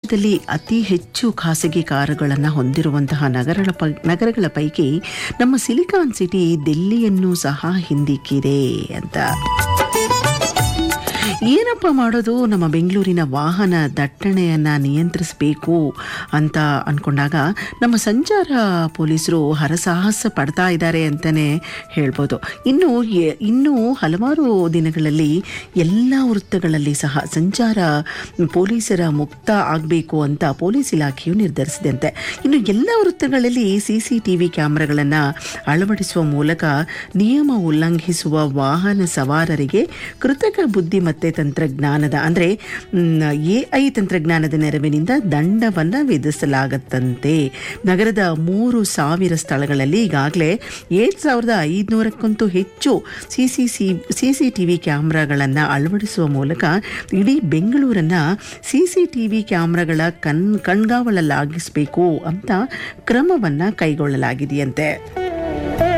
ದೇಶದಲ್ಲಿ ಅತಿ ಹೆಚ್ಚು ಖಾಸಗಿ ಕಾರುಗಳನ್ನು ಹೊಂದಿರುವಂತಹ ನಗರಗಳ ಪೈ ನಗರಗಳ ಪೈಕಿ ನಮ್ಮ ಸಿಲಿಕಾನ್ ಸಿಟಿ ದಿಲ್ಲಿಯನ್ನು ಸಹ ಹಿಂದಿಕ್ಕಿದೆ ಅಂತ ಏನಪ್ಪ ಮಾಡೋದು ನಮ್ಮ ಬೆಂಗಳೂರಿನ ವಾಹನ ದಟ್ಟಣೆಯನ್ನು ನಿಯಂತ್ರಿಸಬೇಕು ಅಂತ ಅಂದ್ಕೊಂಡಾಗ ನಮ್ಮ ಸಂಚಾರ ಪೊಲೀಸರು ಹರಸಾಹಸ ಪಡ್ತಾ ಇದ್ದಾರೆ ಅಂತಲೇ ಹೇಳ್ಬೋದು ಇನ್ನು ಎ- ಇನ್ನೂ ಹಲವಾರು ದಿನಗಳಲ್ಲಿ ಎಲ್ಲ ವೃತ್ತಗಳಲ್ಲಿ ಸಹ ಸಂಚಾರ ಪೊಲೀಸರ ಮುಕ್ತ ಆಗಬೇಕು ಅಂತ ಪೊಲೀಸ್ ಇಲಾಖೆಯು ನಿರ್ಧರಿಸಿದಂತೆ ಇನ್ನು ಎಲ್ಲ ವೃತ್ತಗಳಲ್ಲಿ ಸಿ ಸಿ ಟಿ ವಿ ಕ್ಯಾಮ್ರಾಗಳನ್ನು ಅಳವಡಿಸುವ ಮೂಲಕ ನಿಯಮ ಉಲ್ಲಂಘಿಸುವ ವಾಹನ ಸವಾರರಿಗೆ ಕೃತಕ ಬುದ್ಧಿಮತ್ತೆ ತಂತ್ರಜ್ಞಾನದ ಅಂದರೆ ಎ ಐ ತಂತ್ರಜ್ಞಾನದ ನೆರವಿನಿಂದ ದಂಡವನ್ನು ವಿಧಿಸಲಾಗತ್ತಂತೆ ನಗರದ ಮೂರು ಸಾವಿರ ಸ್ಥಳಗಳಲ್ಲಿ ಈಗಾಗಲೇ ಏಳು ಸಾವಿರದ ಐದುನೂರಕ್ಕಂತೂ ಹೆಚ್ಚು C C C C C T V ಕ್ಯಾಮ್ರಾಗಳನ್ನು ಅಳವಡಿಸುವ ಮೂಲಕ ಇಡೀ ಬೆಂಗಳೂರನ್ನು ಸಿ ಸಿ ಟಿ ವಿ ಕ್ಯಾಮ್ರಾಗಳ ಕಣ್ ಕಣ್ಗಾವಲಲ್ಲಾಗಿಸಬೇಕು ಅಂತ ಕ್ರಮವನ್ನು ಕೈಗೊಳ್ಳಲಾಗಿದೆಯಂತೆ